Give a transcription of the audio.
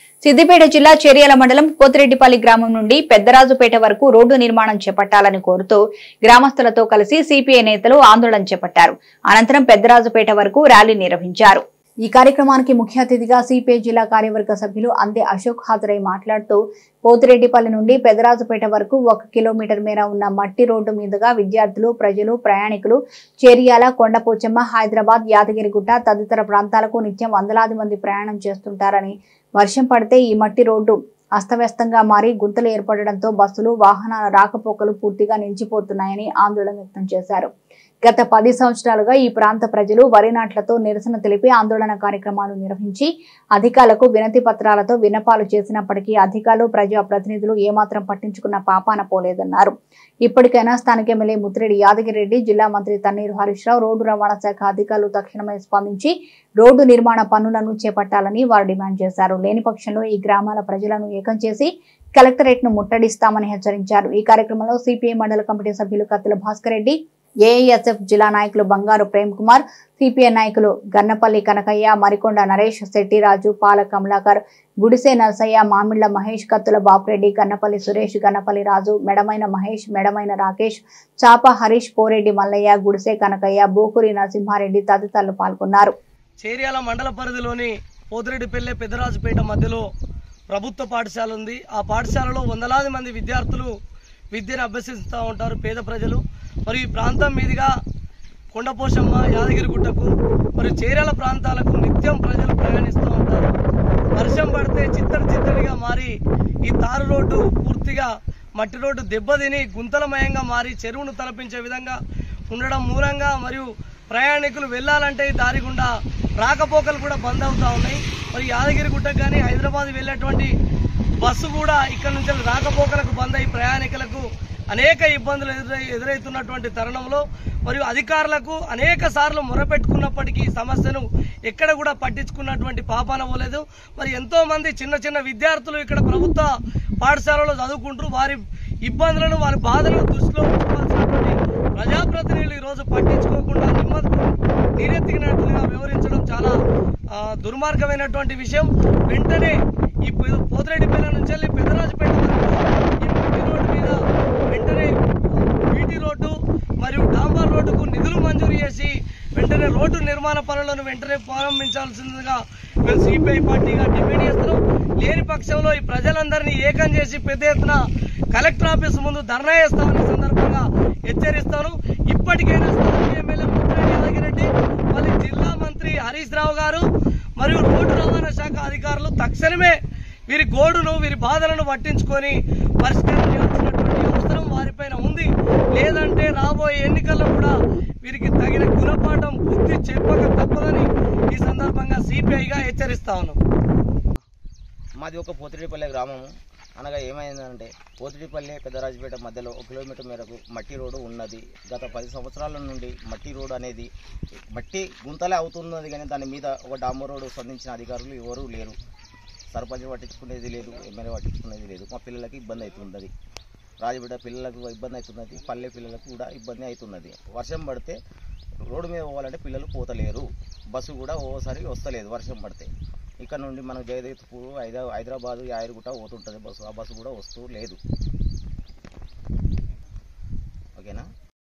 సిద్దిపేట జిల్లా చేర్యాల మండలం పోతిరెడ్డిపల్లి గ్రామం నుండి పెద్దరాజుపేట వరకు రోడ్డు నిర్మాణం చేపట్టాలని కోరుతూ గ్రామస్తులతో కలిసి సిపిఐ నేతలు ఆందోళన చేపట్టారు అనంతరం పెద్దరాజుపేట వరకు ర్యాలీ నిర్వహించారు ఈ కార్యక్రమానికి ముఖ్య అతిథిగా సిపిఐ జిల్లా కార్యవర్గ సభ్యులు అందే అశోక్ హాజరై మాట్లాడుతూ పోతిరెడ్డిపల్లి నుండి పెదరాజుపేట వరకు ఒక కిలోమీటర్ మేర ఉన్న మట్టి రోడ్డు మీదుగా విద్యార్థులు ప్రజలు ప్రయాణికులు చేరియాల కొండపోచమ్మ హైదరాబాద్ యాదగిరిగుట్ట తదితర ప్రాంతాలకు నిత్యం వందలాది మంది ప్రయాణం చేస్తుంటారని వర్షం పడితే ఈ మట్టి రోడ్డు అస్తవ్యస్తంగా మారి గుంతలు ఏర్పడడంతో బస్సులు వాహనాల రాకపోకలు పూర్తిగా నిలిచిపోతున్నాయని ఆందోళన వ్యక్తం చేశారు గత పది సంవత్సరాలుగా ఈ ప్రాంత ప్రజలు వరి నాట్లతో నిరసన తెలిపి ఆందోళన కార్యక్రమాలు నిర్వహించి అధికారులకు వినతి పత్రాలతో విన్నపాలు చేసినప్పటికీ అధికారులు ప్రజా ప్రతినిధులు ఏమాత్రం పట్టించుకున్న పాపాన పోలేదన్నారు ఇప్పటికైనా స్థానిక ఎమ్మెల్యే ముత్తిరెడ్డి యాదగిరెడ్డి జిల్లా మంత్రి తన్నీరు హరీష్ రావు రోడ్డు రవాణా శాఖ అధికారులు తక్షణమే స్పందించి రోడ్డు నిర్మాణ పనులను చేపట్టాలని వారు డిమాండ్ చేశారు లేని పక్షంలో ఈ గ్రామాల ప్రజలను ఏకం చేసి కలెక్టరేట్ ను ముట్టడిస్తామని హెచ్చరించారు ఈ కార్యక్రమంలో సిపిఐ మండల కమిటీ సభ్యులు కత్తుల భాస్కర్ రెడ్డి ఏఐఎస్ఎఫ్ జిల్లా నాయకులు బంగారు ప్రేమ్ కుమార్ సిపిఐ నాయకులు గన్నపల్లి కనకయ్య మరికొండ నరేష్ శెట్టిరాజు పాల కమలాకర్ గుడిసే నరసయ్య మామిళ్ల మహేష్ కత్తుల బాపురెడ్డి గన్నపల్లి సురేష్ గన్నపల్లి రాజు మెడమైన మహేష్ మెడమైన రాకేష్ చాప హరీష్ పోరెడ్డి మల్లయ్య గుడిసే కనకయ్య బూకురి నరసింహారెడ్డి తదితరులు పాల్గొన్నారు చేర్యాల మండల పరిధిలోని పోతిరెడ్డిపల్లె పెద్దరాజుపేట మధ్యలో ప్రభుత్వ పాఠశాల ఉంది ఆ పాఠశాలలో వందలాది మంది విద్యార్థులు విద్యను అభ్యసిస్తూ ఉంటారు పేద ప్రజలు మరి ఈ ప్రాంతం మీదుగా కొండపోషమ్మ యాదగిరిగుట్టకు మరి చేర్యాల ప్రాంతాలకు నిత్యం ప్రజలు ప్రయాణిస్తూ ఉంటారు వర్షం పడితే చిత్తడి చిత్తడిగా మారి ఈ తారు రోడ్డు పూర్తిగా మట్టి రోడ్డు దెబ్బతిని గుంతలమయంగా మారి చెరువును తలపించే విధంగా ఉండడం మూలంగా మరియు ప్రయాణికులు వెళ్ళాలంటే ఈ దారి గుండా రాకపోకలు కూడా బంద్ అవుతా ఉన్నాయి మరి యాదగిరిగుట్టకు కానీ హైదరాబాద్ వెళ్ళేటువంటి బస్సు కూడా ఇక్కడ నుంచి రాకపోకలకు బంద్ అయి ప్రయాణికులకు అనేక ఇబ్బందులు ఎదురై ఎదురవుతున్నటువంటి తరుణంలో మరియు అధికారులకు అనేక సార్లు మొరపెట్టుకున్నప్పటికీ ఈ సమస్యను ఎక్కడ కూడా పట్టించుకున్నటువంటి పాపాన పోలేదు మరి ఎంతో మంది చిన్న చిన్న విద్యార్థులు ఇక్కడ ప్రభుత్వ పాఠశాలలో చదువుకుంటూ వారి ఇబ్బందులను వారి బాధలను దృష్టిలో ఉంచుకోవాల్సినటువంటి ప్రజాప్రతినిధులు ఈరోజు పట్టించుకోకుండా నిమ్మకు నీరెత్తినట్లుగా వ్యవహరించడం చాలా ఆ, దుర్మార్గమైనటువంటి విషయం వెంటనే ఈ పె- పోతిరెడ్డిపేట నుంచి వెళ్ళి పెద్దరాజుపేట వరకు ఈ మట్టి రోడ్డు మీద వెంటనే బీటీ రోడ్డు మరియు డాంబర్ రోడ్డుకు నిధులు మంజూరు చేసి వెంటనే రోడ్డు నిర్మాణ పనులను వెంటనే ప్రారంభించాల్సిందిగా మేము సిపిఐ పార్టీగా డిమాండ్ చేస్తున్నాం లేని పక్షంలో ఈ ప్రజలందరినీ ఏకం చేసి పెద్ద ఎత్తున కలెక్టర్ ఆఫీస్ ముందు ధర్నా చేస్తామని సందర్భంగా హెచ్చరిస్తాను ఇప్పటికైనా స్థానిక ఎమ్మెల్యే ముత్తిరెడ్డి యాదగిరెడ్డి మళ్ళీ జిల్లా మంత్రి హరీష్ రావు గారు మరియు రోడ్డు రవాణా శాఖ అధికారులు తక్షణమే వీరి గోడును వీరి బాధలను పట్టించుకొని పరిష్కారం చేయాల్సినటువంటి అవసరం వారిపైన ఉంది లేదంటే రాబోయే ఎన్నికల్లో కూడా వీరికి తగిన గుణపాఠం బుద్ధి చెప్పక తప్పదని ఈ సందర్భంగా సిపిఐగా హెచ్చరిస్తా ఉన్నాం మాది ఒక పోతిరెడ్డిపల్లె గ్రామము అనగా ఏమైందంటే పోతిరెడ్డిపల్లె పెద్దరాజుపేట మధ్యలో ఒక కిలోమీటర్ మేరకు మట్టి రోడ్డు ఉన్నది గత పది సంవత్సరాల నుండి మట్టి రోడ్డు అనేది మట్టి గుంతలే అవుతున్నది కానీ దాని మీద ఒక డాంబర్ రోడ్డు స్పందించిన అధికారులు ఎవరూ లేరు సర్పంచ్ పట్టించుకునేది లేదు ఎమ్మెల్యే పట్టించుకునేది లేదు మా పిల్లలకి ఇబ్బంది అవుతున్నది రాజబిడ్డ పిల్లలకు ఇబ్బంది అవుతున్నది పల్లె పిల్లలకు కూడా ఇబ్బంది అవుతున్నది వర్షం పడితే రోడ్డు మీద పోవాలంటే పిల్లలు పోతలేరు బస్సు కూడా ఓసారి వస్తలేదు వర్షం పడితే ఇక్కడ నుండి మనం జగదేత్పూర్ హైదరా హైదరాబాద్ యాయరుగుట్ట పోతుంటుంది బస్సు ఆ బస్సు కూడా వస్తూ లేదు